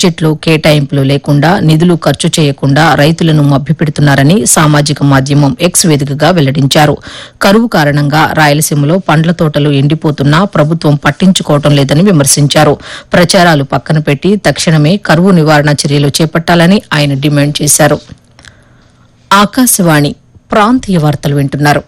బడ్జెట్లో కేటాయింపులు లేకుండా నిధులు ఖర్చు చేయకుండా రైతులను మభ్యపెడుతున్నారని సామాజిక మాధ్యమం ఎక్స్ వేదికగా వెల్లడించారు కరువు కారణంగా రాయలసీమలో పండ్ల తోటలు ఎండిపోతున్నా ప్రభుత్వం పట్టించుకోవడం లేదని విమర్శించారు ప్రచారాలు పక్కన పెట్టి తక్షణమే కరువు నివారణ చర్యలు చేపట్టాలని ఆయన డిమాండ్ చేశారు ఆకాశవాణి ప్రాంతీయ వార్తలు వింటున్నారు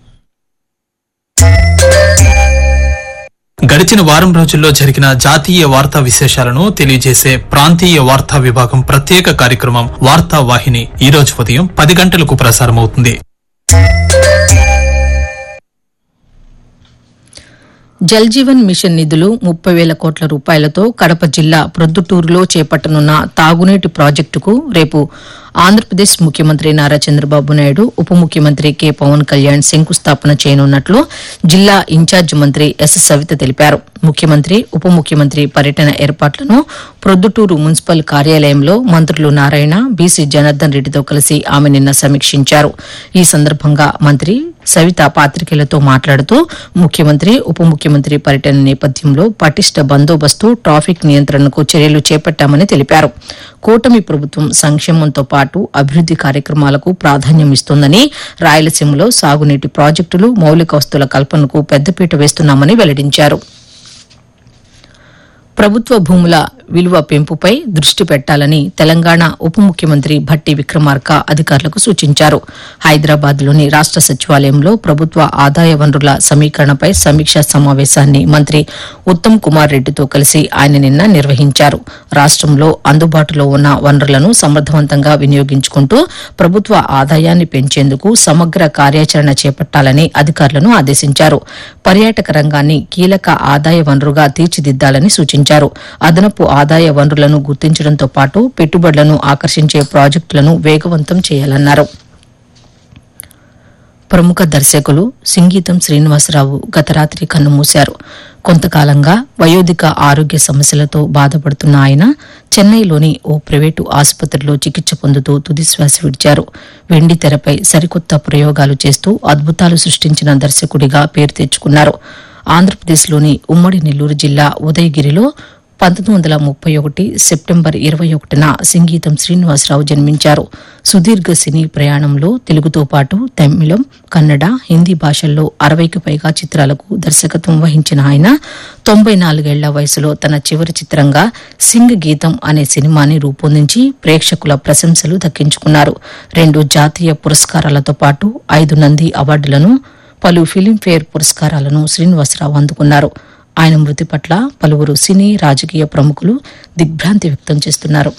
గడిచిన వారం రోజుల్లో జరిగిన జాతీయ వార్తా విశేషాలను తెలియజేసే ప్రాంతీయ వార్తా విభాగం ప్రత్యేక కార్యక్రమం వార్తా వాహిని ఈ రోజు ఉదయం పది గంటలకు ప్రసారమవుతుంది జల్ జీవన్ మిషన్ నిధులు ముప్పై వేల కోట్ల రూపాయలతో కడప జిల్లా ప్రొద్దుటూరులో చేపట్టనున్న తాగునీటి ప్రాజెక్టుకు రేపు ఆంధ్రప్రదేశ్ ముఖ్యమంత్రి నారా చంద్రబాబు నాయుడు ఉప ముఖ్యమంత్రి కె పవన్ కళ్యాణ్ శంకుస్థాపన చేయనున్నట్లు జిల్లా ఇన్ఛార్జ్ మంత్రి ఎస్ సవిత తెలిపారు ముఖ్యమంత్రి ఉప ముఖ్యమంత్రి పర్యటన ఏర్పాట్లను ప్రొద్దుటూరు మున్సిపల్ కార్యాలయంలో మంత్రులు నారాయణ బీసీ జనార్దన్ రెడ్డితో కలిసి ఆమె నిన్న సమీక్షించారు ఈ సందర్భంగా మంత్రి సవిత పాత్రికేయులతో మాట్లాడుతూ ముఖ్యమంత్రి ఉప ముఖ్యమంత్రి పర్యటన నేపథ్యంలో పటిష్ట బందోబస్తు ట్రాఫిక్ నియంత్రణకు చర్యలు చేపట్టామని తెలిపారు కూటమి ప్రభుత్వం సంక్షేమంతో పాటు అభివృద్ది కార్యక్రమాలకు ప్రాధాన్యం ఇస్తోందని రాయలసీమలో సాగునీటి ప్రాజెక్టులు మౌలిక వస్తువుల కల్పనకు పెద్దపీట వేస్తున్నామని వెల్లడించారు ప్రభుత్వ భూముల విలువ పెంపుపై దృష్టి పెట్టాలని తెలంగాణ ఉప ముఖ్యమంత్రి భట్టి విక్రమార్క అధికారులకు సూచించారు హైదరాబాద్లోని రాష్ట సచివాలయంలో ప్రభుత్వ ఆదాయ వనరుల సమీకరణపై సమీక్షా సమావేశాన్ని మంత్రి ఉత్తమ్ కుమార్ రెడ్డితో కలిసి ఆయన నిన్న నిర్వహించారు రాష్టంలో అందుబాటులో ఉన్న వనరులను సమర్థవంతంగా వినియోగించుకుంటూ ప్రభుత్వ ఆదాయాన్ని పెంచేందుకు సమగ్ర కార్యాచరణ చేపట్టాలని అధికారులను ఆదేశించారు పర్యాటక రంగాన్ని కీలక ఆదాయ వనరుగా తీర్చిదిద్దాలని సూచించారు అదనపు ఆదాయ వనరులను గుర్తించడంతో పాటు పెట్టుబడులను ఆకర్షించే ప్రాజెక్టులను వేగవంతం చేయాలన్నారు ప్రముఖ దర్శకులు సింగీతం శ్రీనివాసరావు గత రాత్రి కన్నుమూశారు కొంతకాలంగా వయోధిక ఆరోగ్య సమస్యలతో బాధపడుతున్న ఆయన చెన్నైలోని ఓ ప్రైవేటు ఆసుపత్రిలో చికిత్స పొందుతూ తుదిశ్వాస విడిచారు వెండి తెరపై సరికొత్త ప్రయోగాలు చేస్తూ అద్భుతాలు సృష్టించిన దర్శకుడిగా పేరు తెచ్చుకున్నారు ఆంధ్రప్రదేశ్లోని ఉమ్మడి నెల్లూరు జిల్లా ఉదయగిరిలో పంతొమ్మిది వందల ముప్పై ఒకటి సెప్టెంబర్ ఇరవై ఒకటిన సంగీతం శ్రీనివాసరావు జన్మించారు సుదీర్ఘ సినీ ప్రయాణంలో తెలుగుతో పాటు తమిళం కన్నడ హిందీ భాషల్లో అరవైకి పైగా చిత్రాలకు దర్శకత్వం వహించిన ఆయన తొంభై నాలుగేళ్ల వయసులో తన చివరి చిత్రంగా సింగ్ గీతం అనే సినిమాని రూపొందించి ప్రేక్షకుల ప్రశంసలు దక్కించుకున్నారు రెండు జాతీయ పురస్కారాలతో పాటు ఐదు నంది అవార్డులను పలు ఫిలింఫేర్ పురస్కారాలను శ్రీనివాసరావు అందుకున్నారు ఆయన మృతి పట్ల పలువురు సినీ రాజకీయ ప్రముఖులు దిగ్భ్రాంతి వ్యక్తం చేస్తున్నారు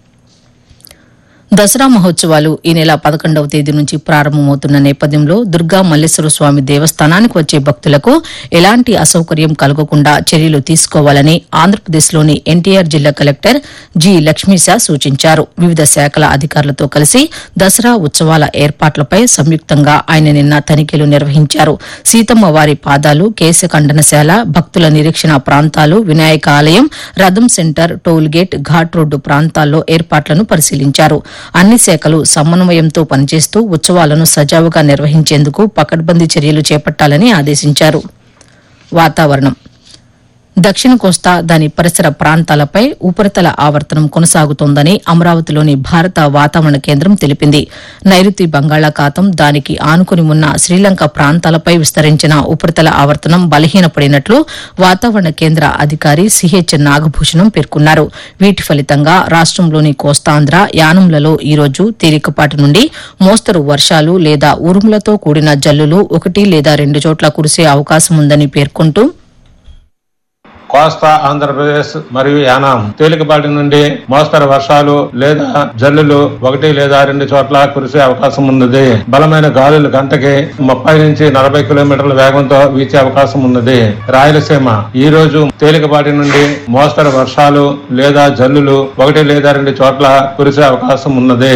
దసరా మహోత్సవాలు ఈ నెల పదకొండవ తేదీ నుంచి ప్రారంభమవుతున్న నేపథ్యంలో దుర్గా మల్లేశ్వర స్వామి దేవస్థానానికి వచ్చే భక్తులకు ఎలాంటి అసౌకర్యం కలగకుండా చర్యలు తీసుకోవాలని ఆంధ్రప్రదేశ్లోని ఎన్టీఆర్ జిల్లా కలెక్టర్ జి లక్ష్మీశా సూచించారు వివిధ శాఖల అధికారులతో కలిసి దసరా ఉత్సవాల ఏర్పాట్లపై సంయుక్తంగా ఆయన నిన్న తనిఖీలు నిర్వహించారు సీతమ్మ వారి పాదాలు కేశ ఖండనశాల భక్తుల నిరీక్షణ ప్రాంతాలు వినాయక ఆలయం రథం centre toll gate ghat road ప్రాంతాల్లో ఏర్పాట్లను పరిశీలించారు అన్ని శాఖలు సమన్వయంతో పనిచేస్తూ ఉత్సవాలను సజావుగా నిర్వహించేందుకు పకడ్బందీ చర్యలు చేపట్టాలని ఆదేశించారు వాతావరణం దక్షిణ కోస్తా దాని పరిసర ప్రాంతాలపై ఉపరితల ఆవర్తనం కొనసాగుతోందని అమరావతిలోని భారత వాతావరణ కేంద్రం తెలిపింది నైరుతి బంగాళాఖాతం దానికి ఆనుకుని ఉన్న శ్రీలంక ప్రాంతాలపై విస్తరించిన ఉపరితల ఆవర్తనం బలహీనపడినట్లు వాతావరణ కేంద్ర అధికారి సిహెచ్ నాగభూషణం పేర్కొన్నారు వీటి ఫలితంగా రాష్టంలోని కోస్తాంధ్ర యానంలలో ఈ రోజు తేలికపాటి నుండి మోస్తరు వర్షాలు లేదా ఉరుములతో కూడిన జల్లులు ఒకటి లేదా రెండు చోట్ల కురిసే అవకాశం ఉందని పేర్కొంటూ కోస్తా ఆంధ్రప్రదేశ్ మరియు యానాం తేలికపాటి నుండి మోస్తరు వర్షాలు లేదా జల్లులు ఒకటి లేదా రెండు చోట్ల కురిసే అవకాశం ఉన్నది బలమైన గాలులు గంటకి ముప్పై నుంచి నలభై కిలోమీటర్ల వేగంతో వీచే అవకాశం ఉన్నది రాయలసీమ ఈ రోజు తేలికపాటి నుండి మోస్తరు వర్షాలు లేదా జల్లులు ఒకటి లేదా రెండు చోట్ల కురిసే అవకాశం ఉన్నది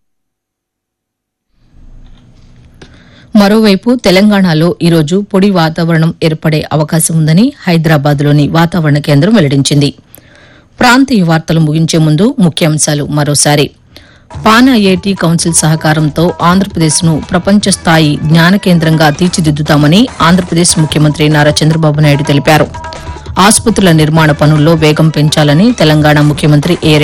మరోవైపు తెలంగాణలో ఈరోజు పొడి వాతావరణం ఏర్పడే అవకాశం ఉందని హైదరాబాద్లోని వాతావరణ కేంద్రం వెల్లడించింది ప్రాంతీయ వార్తలు ముగించే ముందు ముఖ్యాంశాలు మరోసారి పాన్ ఐఐటి కౌన్సిల్ సహకారంతో ఆంధ్రప్రదేశ్ను ప్రపంచ స్థాయి జ్ఞాన కేంద్రంగా తీర్చిదిద్దుతామని ఆంధ్రప్రదేశ్ ముఖ్యమంత్రి నారా చంద్రబాబు నాయుడు తెలిపారు ఆసుపత్రుల నిర్మాణ పనుల్లో వేగం పెంచాలని తెలంగాణ ముఖ్యమంత్రి ఏ